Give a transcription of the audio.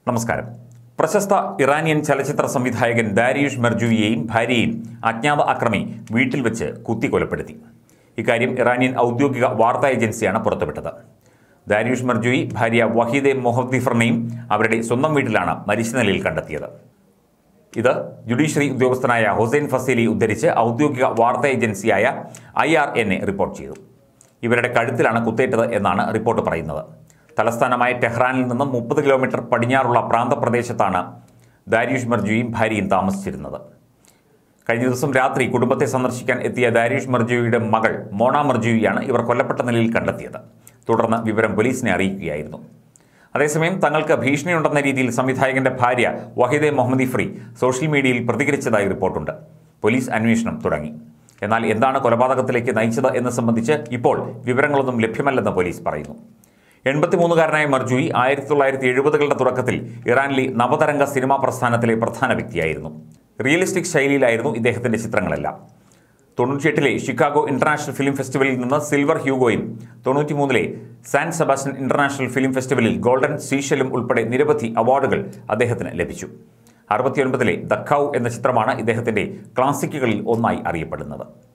നമസ്കാരം പ്രശസ്ത ഇറാനിയൻ ചലച്ചിത്ര സംവിധായകൻ ദാരിയുഷ് മെർജുവിയെയും ഭാര്യയെയും അജ്ഞാത അക്രമി വീട്ടിൽ വെച്ച് കുത്തിക്കൊലപ്പെടുത്തി ഇക്കാര്യം ഇറാനിയൻ ഔദ്യോഗിക വാർത്താ ഏജൻസിയാണ് പുറത്തുവിട്ടത് ദാരിയുഷ് മെർജുയി ഭാര്യ വഹീദെ മൊഹദ്ദിഫറിനെയും അവരുടെ സ്വന്തം വീട്ടിലാണ് മരിച്ച നിലയിൽ കണ്ടെത്തിയത് ഇത് ജുഡീഷ്യറി ഉദ്യോഗസ്ഥനായ ഹുസൈൻ ഫസീലി ഉദ്ധരിച്ച് ഔദ്യോഗിക വാർത്താ ഏജൻസിയായ ഐ ആർ എന്നെ റിപ്പോർട്ട് ചെയ്തു ഇവരുടെ കഴുത്തിലാണ് കുത്തേറ്റത് എന്നാണ് റിപ്പോർട്ട് പറയുന്നത് തലസ്ഥാനമായ ടെഹ്റാനിൽ നിന്നും മുപ്പത് കിലോമീറ്റർ പടിഞ്ഞാറുള്ള പ്രാന്തപ്രദേശത്താണ് ദാരിയുഷ് മർജുയും ഭാര്യയും താമസിച്ചിരുന്നത് കഴിഞ്ഞ ദിവസം രാത്രി കുടുംബത്തെ സന്ദർശിക്കാൻ എത്തിയ ദാരിയുഷ് മർജുവിയുടെ മകൾ മോണ മർജുവിയാണ് ഇവർ കൊല്ലപ്പെട്ട നിലയിൽ കണ്ടെത്തിയത് തുടർന്ന് വിവരം പോലീസിനെ അറിയിക്കുകയായിരുന്നു അതേസമയം തങ്ങൾക്ക് ഭീഷണിയുണ്ടെന്ന രീതിയിൽ സംവിധായകന്റെ ഭാര്യ വഹിദെ മുഹമ്മദി ഫ്രീ സോഷ്യൽ മീഡിയയിൽ പ്രതികരിച്ചതായി റിപ്പോർട്ടുണ്ട് പോലീസ് അന്വേഷണം തുടങ്ങി എന്നാൽ എന്താണ് കൊലപാതകത്തിലേക്ക് നയിച്ചത് എന്ന് സംബന്ധിച്ച് ഇപ്പോൾ വിവരങ്ങളൊന്നും ലഭ്യമല്ലെന്ന് പോലീസ് പറയുന്നു എൺപത്തിമൂന്നുകാരനായ മർജുയി ആയിരത്തി തൊള്ളായിരത്തി എഴുപതുകളുടെ തുടക്കത്തിൽ ഇറാനിലെ നവതരംഗ സിനിമാ പ്രസ്ഥാനത്തിലെ പ്രധാന വ്യക്തിയായിരുന്നു റിയലിസ്റ്റിക് ശൈലിയിലായിരുന്നു ഇദ്ദേഹത്തിന്റെ ചിത്രങ്ങളെല്ലാം തൊണ്ണൂറ്റിയെട്ടിലെ ഷിക്കാഗോ ഇന്റർനാഷണൽ ഫിലിം ഫെസ്റ്റിവലിൽ നിന്ന് സിൽവർ ഹ്യൂഗോയും തൊണ്ണൂറ്റിമൂന്നിലെ സാൻ സെബാസ്റ്റ്യൻ ഇന്റർനാഷണൽ ഫിലിം ഫെസ്റ്റിവലിൽ ഗോൾഡൻ സീഷലും ഉൾപ്പെടെ നിരവധി അവാർഡുകൾ അദ്ദേഹത്തിന് ലഭിച്ചു അറുപത്തിയൊൻപതിലെ ദഖൌ എന്ന ചിത്രമാണ് ഇദ്ദേഹത്തിന്റെ ക്ലാസിക്കുകളിൽ ഒന്നായി അറിയപ്പെടുന്നത്